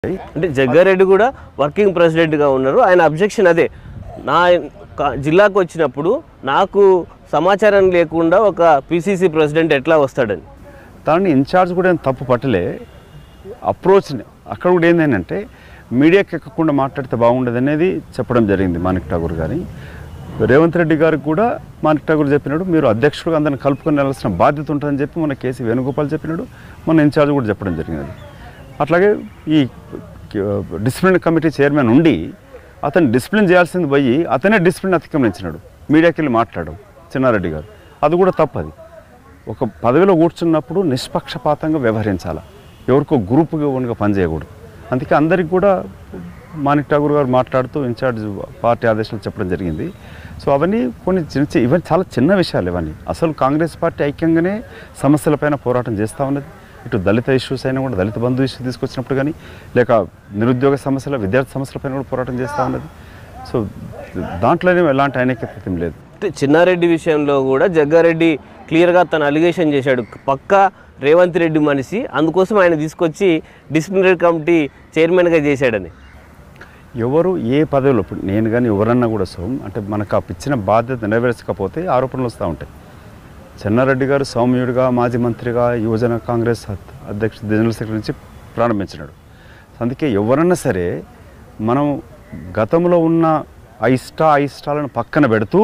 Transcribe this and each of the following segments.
అంటే జగ్గారెడ్డి కూడా వర్కింగ్ ప్రెసిడెంట్గా ఉన్నారు ఆయన అబ్జెక్షన్ అదే నా క- జిల్లాకు వచ్చినప్పుడు నాకు సమాచారం లేకుండా ఒక పిసిసి ప్రెసిడెంట్ ఎట్లా వస్తాడని దాన్ని ఇన్ఛార్జ్ కూడా ఏం తప్పు పట్టలే అప్రోచ్ని అక్కడ కూడా ఏంటంటే మీడియాకి ఎక్కకుండా మాట్లాడితే బాగుండదు అనేది చెప్పడం జరిగింది మాణిక్ ఠాగూర్ గారి రేవంత్ రెడ్డి గారికి కూడా మాణిక్ ఠాగూర్ చెప్పినాడు మీరు అధ్యక్షుడు అందరిని కలుపుకొని వెళ్ళాల్సిన బాధ్యత ఉంటుందని చెప్పి మన కేసీ వేణుగోపాల్ చెప్పినాడు మన ఇన్ఛార్జ్ కూడా చెప్పడం జరిగినది అట్లాగే ఈ డిసిప్లిన్ కమిటీ చైర్మన్ ఉండి అతను డిసిప్లిన్ చేయాల్సింది పోయి అతనే డిసిప్లిన్ అతిక్రమించినాడు మీడియాకి వెళ్ళి మాట్లాడడం చిన్నారెడ్డి గారు అది కూడా తప్పది ఒక పదవిలో కూర్చున్నప్పుడు నిష్పక్షపాతంగా వ్యవహరించాలి ఎవరికో గ్రూప్గా ఓన్గా పనిచేయకూడదు అందుకే అందరికి కూడా మాణిక్ ఠాగూర్ గారు మాట్లాడుతూ ఇన్ఛార్జ్ పార్టీ ఆదేశాలు చెప్పడం జరిగింది సో అవన్నీ కొన్ని చిన్న చిన్న ఇవన్నీ చాలా చిన్న విషయాలు ఇవన్నీ అసలు కాంగ్రెస్ పార్టీ ఐక్యంగానే సమస్యలపైన పోరాటం చేస్తూ ఉన్నది ఇటు దళిత ఇష్యూస్ అయినా కూడా దళిత బంధు ఇష్యూ తీసుకొచ్చినప్పుడు కానీ లేక నిరుద్యోగ సమస్యల విద్యార్థి సమస్యలపైన కూడా పోరాటం చేస్తూ ఉన్నది సో దాంట్లోనే ఎలాంటి ఐక్యత లేదు అంటే చిన్నారెడ్డి విషయంలో కూడా జగ్గారెడ్డి క్లియర్గా తన అలిగేషన్ చేశాడు పక్కా రేవంత్ రెడ్డి మనిషి అందుకోసం ఆయన తీసుకొచ్చి డిసిప్లినరీ కమిటీ చైర్మన్గా చేశాడని ఎవరు ఏ పదవిలో ఇప్పుడు నేను కానీ ఎవరన్నా కూడా సోమ్ అంటే మనకు ఆ ఇచ్చిన బాధ్యత నెరవేర్చకపోతే ఆరోపణలు వస్తూ ఉంటాయి చెన్నారెడ్డి గారు సౌమ్యుడిగా మాజీ మంత్రిగా యువజన కాంగ్రెస్ అద్- అధ్యక్షుడు జనరల్ సెక్రటరీ నుంచి ప్రారంభించినాడు అందుకే ఎవరన్నా సరే మనం గతంలో ఉన్న అయిష్ట అయిష్టాలను పక్కన పెడుతూ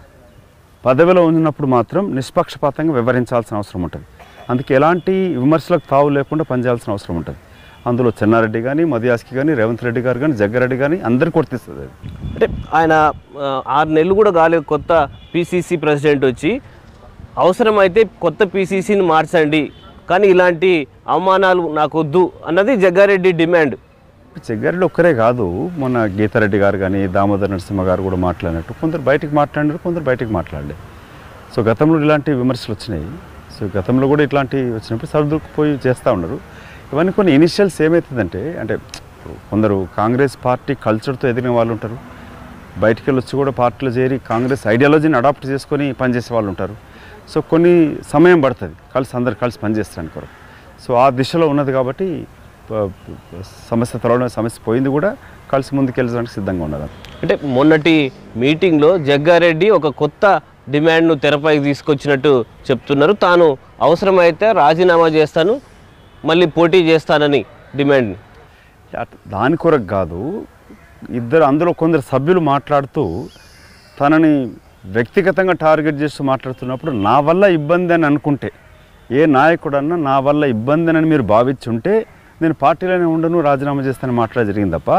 పదవిలో ఉన్నప్పుడు మాత్రం నిష్పక్షపాతంగా వివరించాల్సిన అవసరం ఉంటుంది అందుకే ఎలాంటి విమర్శలకు తావు లేకుండా పనిచేయాల్సిన అవసరం ఉంటుంది అందులో చెన్నారెడ్డి కానీ మదియాస్కి కానీ రేవంత్ రెడ్డి గారు కానీ జగ్గారెడ్డి కానీ అందరికీ వర్తిస్తుంది అది అంటే ఆయన ఆ, ఆరు నెలలు కూడా కాలేదు కొత్త పిసిసి ప్రెసిడెంట్ వచ్చి అవసరమైతే కొత్త పిసిసిని మార్చండి కానీ ఇలాంటి అవమానాలు నాకు వద్దు అన్నది జగ్గారెడ్డి డిమాండ్ జగ్గారెడ్డి ఒక్కరే కాదు మొన్న గీతారెడ్డి గారు కానీ దామోదర్ నరసింహ గారు కూడా మాట్లాడినట్టు కొందరు బయటికి మాట్లాడారు కొందరు బయటికి మాట్లాడలే సో గతంలో ఇలాంటి విమర్శలు వచ్చినాయి సో గతంలో కూడా ఇట్లాంటివి వచ్చినప్పుడు సర్దుకుపోయి చేస్తూ ఉన్నారు ఇవన్నీ కొన్ని ఇనిషియల్స్ ఏమవుతుందంటే అంటే కొందరు కాంగ్రెస్ పార్టీ కల్చర్తో ఎదిగిన వాళ్ళు ఉంటారు బయటికి వెళ్ళి వచ్చి కూడా పార్టీలో చేరి కాంగ్రెస్ ఐడియాలజీని అడాప్ట్ చేసుకొని పనిచేసే వాళ్ళు ఉంటారు సో కొన్ని సమయం పడుతుంది కలిసి అందరు కలిసి పనిచేస్తాను కొరకు సో ఆ దిశలో ఉన్నది కాబట్టి ప- ప- సమస్య త్వరలో సమస్య పోయింది కూడా కలిసి ముందుకెళ్ళడానికి సిద్ధంగా ఉన్నది అంటే మొన్నటి మీటింగ్లో జగ్గారెడ్డి ఒక కొత్త డిమాండ్ను తెరపైకి తీసుకొచ్చినట్టు చెప్తున్నారు తాను అవసరమైతే రాజీనామా చేస్తాను మళ్ళీ పోటీ చేస్తానని డిమాండ్ అట్- దాని కొరకు కాదు ఇద్దరు అందులో కొందరు సభ్యులు మాట్లాడుతూ తనని వ్యక్తిగతంగా టార్గెట్ చేస్తూ మాట్లాడుతున్నప్పుడు నా వల్ల ఇబ్బంది అని అనుకుంటే ఏ నాయకుడన్నా నా వల్ల ఇబ్బంది అని మీరు భావించుంటే నేను పార్టీలోనే ఉండను రాజీనామా చేస్తానని మాట్లాడ జరిగింది తప్ప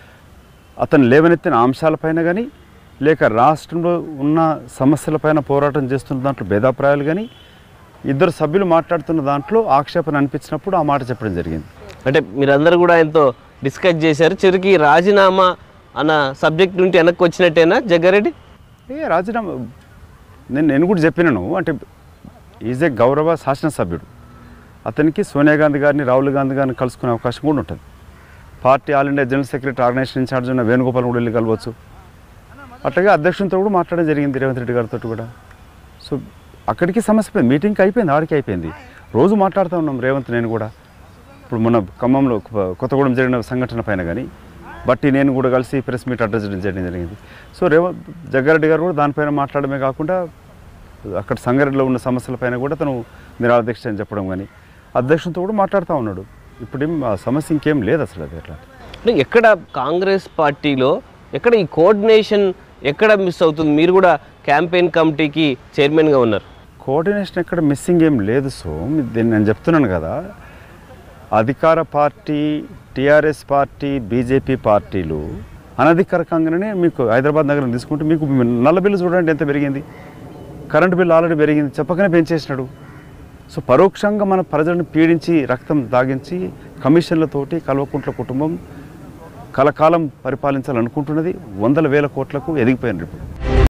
అతను లేవనెత్తిన అంశాలపైన కానీ లేక రాష్ట్రంలో ఉన్న సమస్యలపైన పోరాటం చేస్తున్న దాంట్లో భేదాభిప్రాయాలు కానీ ఇద్దరు సభ్యులు మాట్లాడుతున్న దాంట్లో ఆక్షేపణ అనిపించినప్పుడు ఆ మాట చెప్పడం జరిగింది అంటే మీరందరూ కూడా ఆయనతో డిస్కస్ చేశారు చివరికి రాజీనామా అన్న సబ్జెక్ట్ నుండి వెనక్కి వచ్చినట్టేనా జగ్గారెడ్డి ఏ రాజీనామా నేను నేను కూడా చెప్పినాను అంటే ఈజ్ ఏ గౌరవ శాసనసభ్యుడు అతనికి సోనియా గాంధీ గారిని రాహుల్ గాంధీ గారిని కలుసుకునే అవకాశం కూడా ఉంటుంది party all India general secretary organization incharge ఉన్న వేణుగోపాల్ కూడా వెళ్ళి కలవచ్చు అట్లాగే అధ్యక్షునితో కూడా మాట్లాడడం జరిగింది రేవంత్ రెడ్డి గారితో కూడా సో అక్కడికి సమస్య పోయింది మీటింగ్కి అయిపోయింది ఆడికి అయిపోయింది రోజు మాట్లాడుతూ ఉన్నాం రేవంత్ నేను కూడా ఇప్పుడు మొన్న ఖమ్మంలో కొ- కొత్తగూడెం జరిగిన సంఘటన పైన కానీ బట్టి నేను కూడా కలిసి ప్రెస్ మీట్ అడ్రస్ చేయడం జరిగింది సో రేవంత్ జగ్గారెడ్డి గారు కూడా దానిపైన మాట్లాడమే కాకుండా అక్కడ సంగారెడ్డిలో ఉన్న సమస్యలపైన కూడా తను నిరాధ్యక్ష అని చెప్పడం కానీ అధ్యక్షునితో కూడా మాట్లాడుతూ ఉన్నాడు ఇప్పుడేం ఆ సమస్య ఇంకేం లేదు అసలు అది అట్లా అంటే ఎక్కడ కాంగ్రెస్ పార్టీలో ఎక్కడ ఈ కోఆర్డినేషన్ ఎక్కడ మిస్ అవుతుంది మీరు కూడా క్యాంపెయిన్ కమిటీకి చైర్మన్గా ఉన్నారు కోఆర్డినేషన్ ఎక్కడ మిస్సింగ్ ఏం లేదు సో దీన్ని నేను చెప్తున్నాను కదా అధికార పార్టీ టీఆర్ఎస్ పార్టీ బీజేపీ పార్టీలు అనధికారికంగానే మీకు హైదరాబాద్ నగరం తీసుకుంటే మీకు నల్ల బిల్లు చూడండి ఎంత పెరిగింది కరెంటు బిల్లు ఆల్రెడీ పెరిగింది చెప్పకనే పెంచేసినాడు సో పరోక్షంగా మన ప్రజలను పీడించి రక్తం దాగించి కమిషన్లతోటి కల్వకుంట్ల కుటుంబం కలకాలం పరిపాలించాలనుకుంటున్నది వందల వేల కోట్లకు ఎదిగిపోయినారు ఇప్పుడు